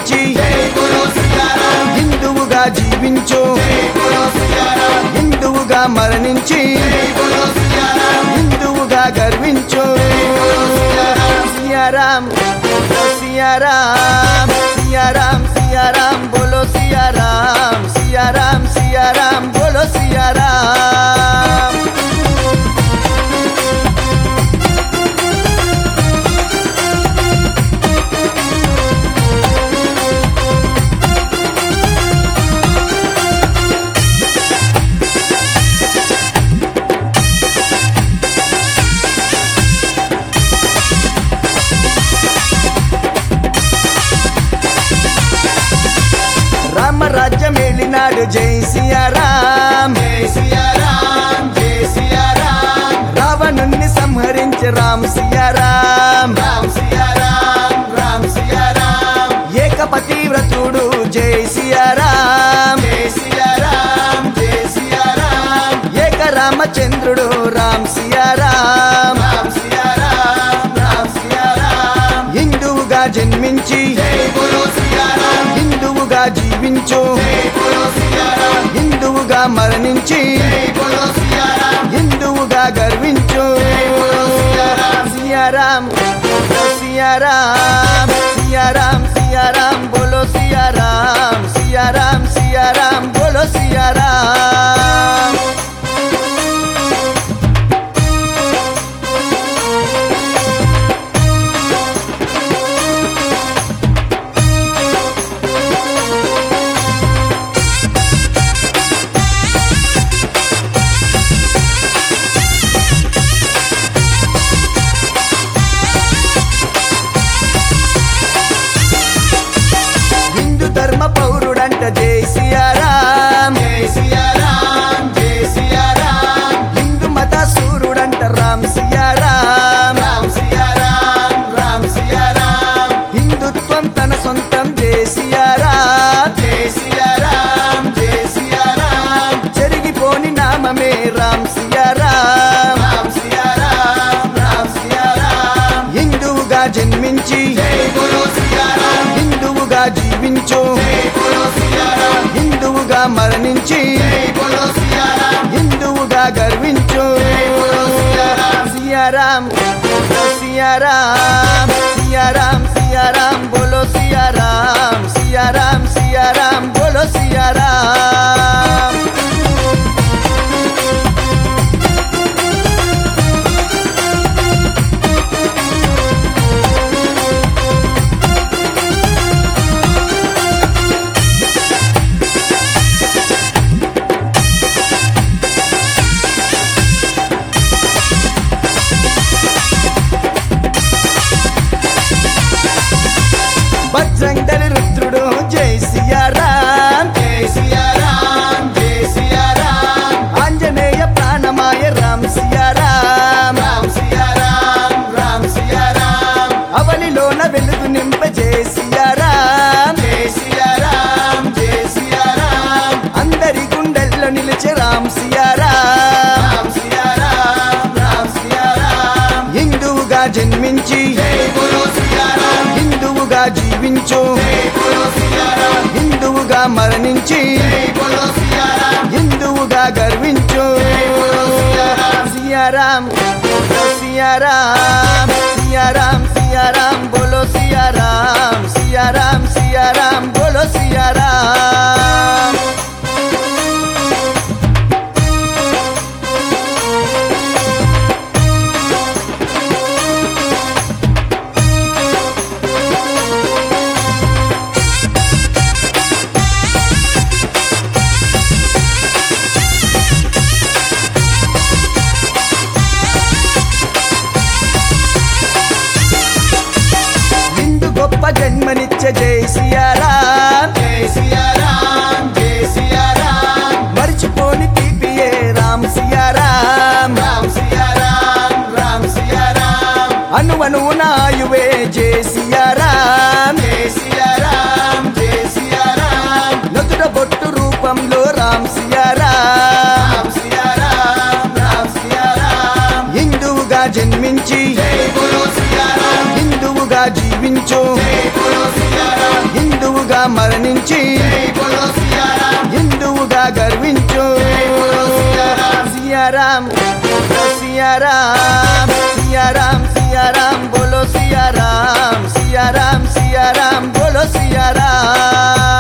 జన్మించి హిందువుగా జీవించు హిందువుగా మరణించి హిందువుగా గర్వించు సియారాం సియారాం సియారాం సియారాం బోలో సియారాం సియారాం సియారాం బోలో సియారాం రామరాజ్యం ఏలినాడు జై సియారాం రావణుణ్ణి సంహరించి రామ్ సియారాం ఏకపతి వ్రతుడు జై సియారాం ఏక రామచంద్రుడు రామ్ సియారాం హిందువుగా జన్మించి హిందువుగా జీవించు హిందువుగా మరణించి హిందువుగా గర్వించు సియారాం సియారాం సియారాం సియారాం బోలో సియారాం సియారాం సియారాం బోలో సియారాం హిందూ ధర్మ పౌరుడంట జై సియారాం హిందూ మత సూర్యుడంట రామ్ సియారాం హిందుత్వం తన సొంతం జై సియారాం చెరిగిపోని నామమే రామ్ సియారాం హిందువుగా జన్మించి హిందువుగా జీవించు హిందువుగా మరణించి హిందువుగా గర్వించు సియారాం సియారాం సియారాం సియారాం బోలో సియారాం సియారాం సియారాం బోలో సియారాం బజ్రంగలి రుద్రుడు జై సియారాం ఆంజనేయ ప్రాణమాయ రామ్ సియారాం అవనిలోన వెలుగు నింప జై సియారాం అందరి గుండెల్లో నిలిచే రామ్ సియారాం హిందువుగా జన్మించి హిందువుగా జీవించు హిందువుగా మరణించి హిందువుగా గర్వించు సియారాం సియారాం సియారాం సియారాం బోలో సియారాం సియారాం సియారాం బోలో సియారాం ఇందు గొప్ప జన్మనిచ్చే జై సియారాం మరిచిపోని తీపియే రామ్ సియారాం అనువను నాయువే జై సియారాం నదుడ బొట్టు రూపంలో రామ్ సియారాం హిందువుగా జన్మించి హిందువుగా జీవి గర్వించు హిందువుగా మరణించి హిందువుగా గర్వించు సియారాం సియారాం సియారాం సియారాం బోలో సియారాం సియారాం సియారాం బోలో సియారాం